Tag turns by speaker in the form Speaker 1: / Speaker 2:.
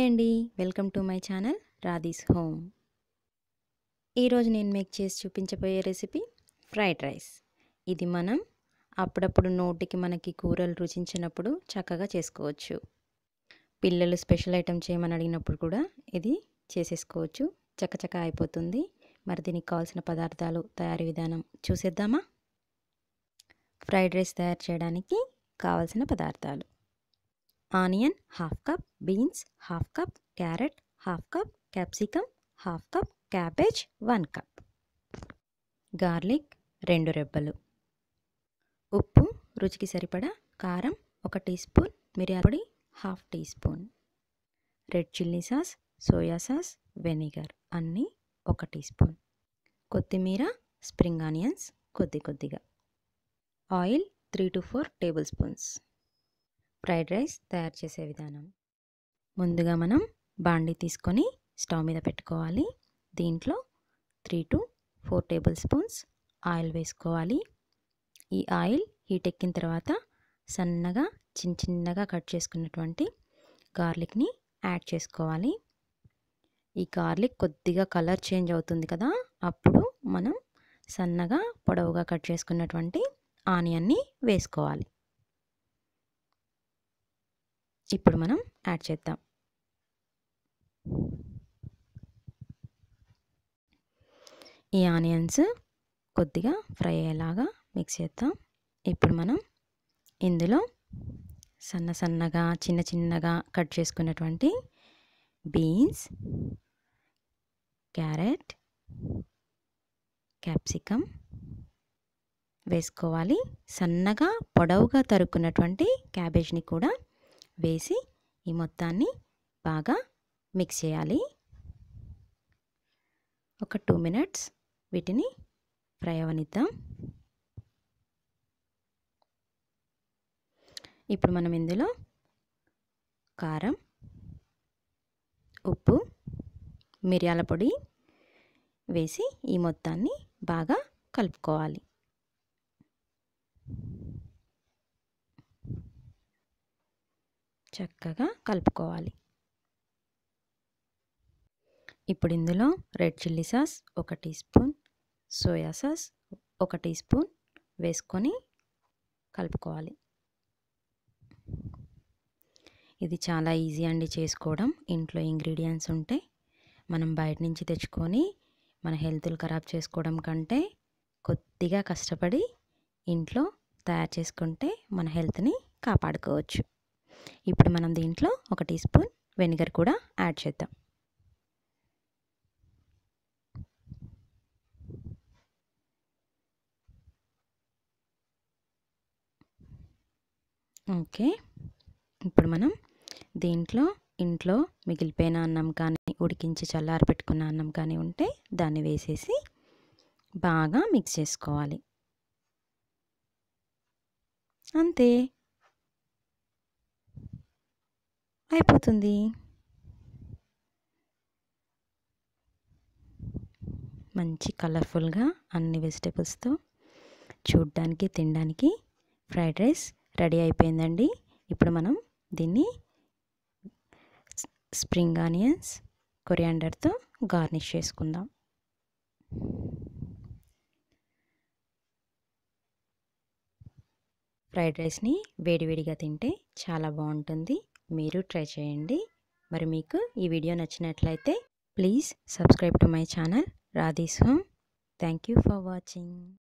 Speaker 1: అండి welcome to my channel Radhi's home ఈరోజు నేను మీకు చేసి చూపించబోయే రెసిపీ ఫ్రైడ్ రైస్ ఇది మనం అప్పుడప్పుడు నోటికి మనకి కూరలు రుచించినప్పుడు చక్కగా చేసుకోవచ్చు పిల్లలు స్పెషల్ ఐటెం చేయమని అడిగినప్పుడు కూడా ఇది చేసేసుకోవచ్చు చక్కచక్క అయిపోతుంది మరి దీనికి కావాల్సిన పదార్థాలు తయారీ విధానం చూసేద్దామా ఫ్రైడ్ రైస్ తయారు చేయడానికి కావాల్సిన పదార్థాలు onion half cup beans half cup carrot half cup capsicum half cup cabbage one cup garlic రెండు రెబ్బలు ఉప్పు రుచికి సరిపడా కారం ఒక టీ స్పూన్ మిరియాల పొడి half teaspoon red chilli sauce soya sauce vinegar అన్నీ ఒక టీ స్పూన్ కొత్తిమీర స్ప్రింగ్ ఆనియన్స్ కొద్ది కొద్దిగా oil three to four tablespoons fried rice తయారు చేసే విధానం ముందుగా మనం బాండి తీసుకొని స్టవ్ మీద పెట్టుకోవాలి దీంట్లో three to four tablespoons oil వేసుకోవాలి ఈ ఆయిల్ హీట్ ఎక్కిన తర్వాత సన్నగా చిన్న చిన్నగా కట్ చేసుకున్నటువంటి గార్లిక్ని యాడ్ చేసుకోవాలి ఈ గార్లిక్ కొద్దిగా కలర్ చేంజ్ అవుతుంది కదా అప్పుడు మనం సన్నగా పొడవుగా కట్ చేసుకున్నటువంటి ఆనియన్ని వేసుకోవాలి ఇప్పుడు మనం యాడ్ చేద్దాం ఈ ఆనియన్స్ కొద్దిగా ఫ్రై అయ్యేలాగా మిక్స్ చేద్దాం ఇప్పుడు మనం ఇందులో సన్న సన్నగా చిన్న చిన్నగా కట్ చేసుకున్నటువంటి బీన్స్ క్యారెట్ క్యాప్సికమ్ వేసుకోవాలి సన్నగా పొడవుగా తరుక్కున్నటువంటి క్యాబేజ్ని కూడా వేసి ఈ మొత్తాన్ని బాగా మిక్స్ చేయాలి ఒక టూ మినిట్స్ వీటిని ఫ్రై అవనిద్దాం ఇప్పుడు మనం ఇందులో కారం ఉప్పు మిరియాల పొడి వేసి ఈ మొత్తాన్ని బాగా కలుపుకోవాలి చక్కగా కలుపుకోవాలి ఇప్పుడు ఇందులో రెడ్ చిల్లీ సాస్ ఒక టీ స్పూన్ సోయా సాస్ ఒక టీ స్పూన్ వేసుకొని కలుపుకోవాలి ఇది చాలా ఈజీ అండి చేసుకోవడం ఇంట్లో ఇంగ్రీడియంట్స్ ఉంటే మనం బయట నుంచి తెచ్చుకొని మన హెల్త్లు ఖరాబ్ చేసుకోవడం కంటే కొద్దిగా కష్టపడి ఇంట్లో తయారు చేసుకుంటే మన హెల్త్ని కాపాడుకోవచ్చు ఇప్పుడు మనం దీంట్లో ఒక టీ స్పూన్ వెనిగర్ కూడా యాడ్ చేద్దాం ఓకే ఇప్పుడు మనం దీంట్లో ఇంట్లో మిగిలిపోయిన అన్నం కానీ ఉడికించి చల్లారి పెట్టుకున్న అన్నం కానీ ఉంటే దాన్ని వేసేసి బాగా మిక్స్ చేసుకోవాలి అంతే అయిపోతుంది మంచి కలర్ఫుల్గా అన్ని వెజిటేబుల్స్తో చూడ్డానికి తినడానికి ఫ్రైడ్ రైస్ రెడీ అయిపోయిందండి ఇప్పుడు మనం దీన్ని స్ప్రింగ్ ఆనియన్స్ కొరియాండర్తో గార్నిష్ చేసుకుందాం ఫ్రైడ్ రైస్ని వేడివేడిగా తింటే చాలా బాగుంటుంది మీరు ట్రై చేయండి మరి మీకు ఈ వీడియో నచ్చినట్లయితే please subscribe to my channel Radhi's home thank you for watching